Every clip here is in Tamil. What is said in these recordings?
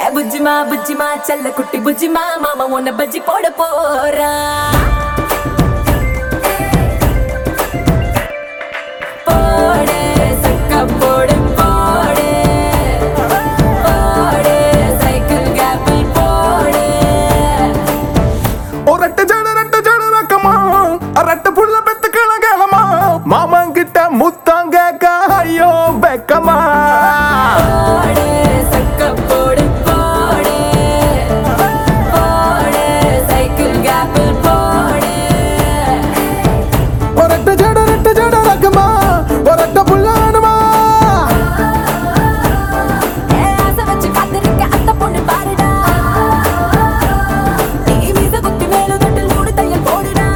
புஜ்ஜிமா புஜ்ஜிமா செல்ல குட்டி புஜ்ஜிமா மாமா உன்னை பஜ்ஜி போட போறா போடு சக்க போடு போடு போடு சைக்கிள் கேப்பில் போடு ஒரு ரெட்டு ஜட ரெட்டு ஜட ரக்கமா ரெட்டு புள்ள பெத்து கிழங்கலமா மாமன் கிட்ட முத்தம் கேட்க ஐயோ வெக்கமா போடு சக்க போடு போடு போடு சைக்கிள் கேப்பில் போடு ஒரு ரெட்டு ஜட ரெட்டு ஜட ரக்கமா ஒரு ரெட்டு புள்ள வேணுமா ஏ ஆசை வச்சு காத்திருக்க அத்தை பொண்ணு பாருடா நீ மீச குத்தி மேலும் தொட்டில் மூடு தையல் போடுடா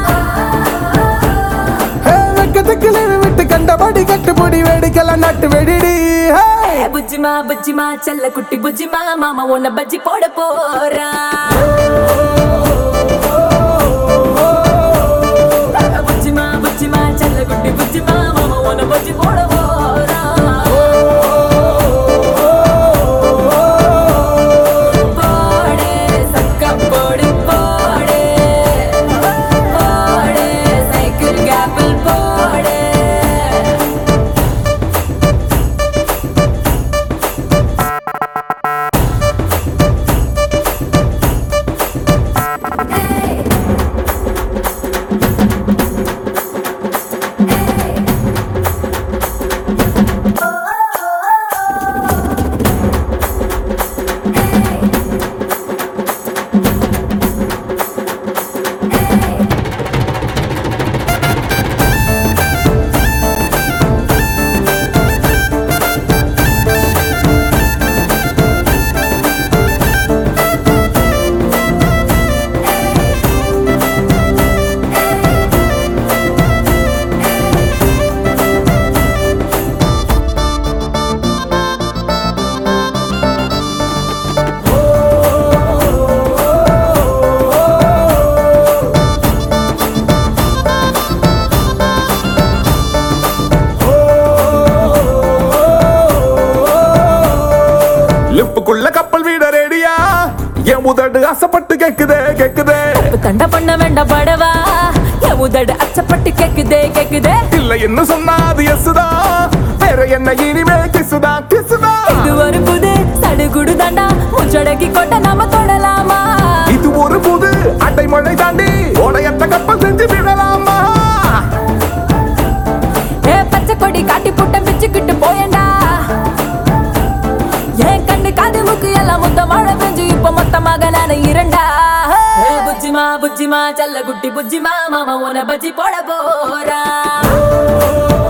ஹே வெக்கத்துக்கு leave விட்டு கண்டபடி கட்டுப்படி வேடிக்கலாம் நட்டு வெடிடி ஹே ஏ புஜ்ஜிமா புஜ்ஜிமா செல்ல குட்டி புஜ்ஜிமா மாமா உன்னை பஜ்ஜி போட போறா புஜ்ஜிமா புஜ்ஜிமா செல்ல குட்டி புஜ்ஜிமா மாமா உன்னை பஜ்ஜி போட போறா போடு சக்க போடு போடு போடு சைக்கிள் கேப்பில் போடு லிப்புக்குள்ள கப்பல் வீட ரெடியா என் உதடு ஆசைப்பட்டு கேக்குதே கேக்குதே இப்ப தண்டை பண்ண வேண்டாம் படவா என் உதடு அச்சப்பட்டு கேக்குதே கேக்குதே இல்ல என்ன சொன்னா அது எசுதா வேற என்ன இனிமே கிசுதா கிசுதா இது ஒரு புது சடுகுடு தாண்டா முச்சடக்கி கொட்ட நாம தொடலாமா இது ஒரு புது அடைமழை தாண்டி ஓடையத்த கப்பல் செஞ்சு விடலாமா ஏ பச்சை கொடி காட்டி புட்ட பிச்சுக்கிட்டு போயண்டா என் கண்ணு காது மூக்கு எல்லாம் மொத்த மழை பெஞ்சு இப்ப மொத்தமாக நான் இரண்டா ஏ புஜ்ஜிமா புஜ்ஜிமா செல்ல குட்டி புஜ்ஜிமா மாமா உன பஜ்ஜி போட போறா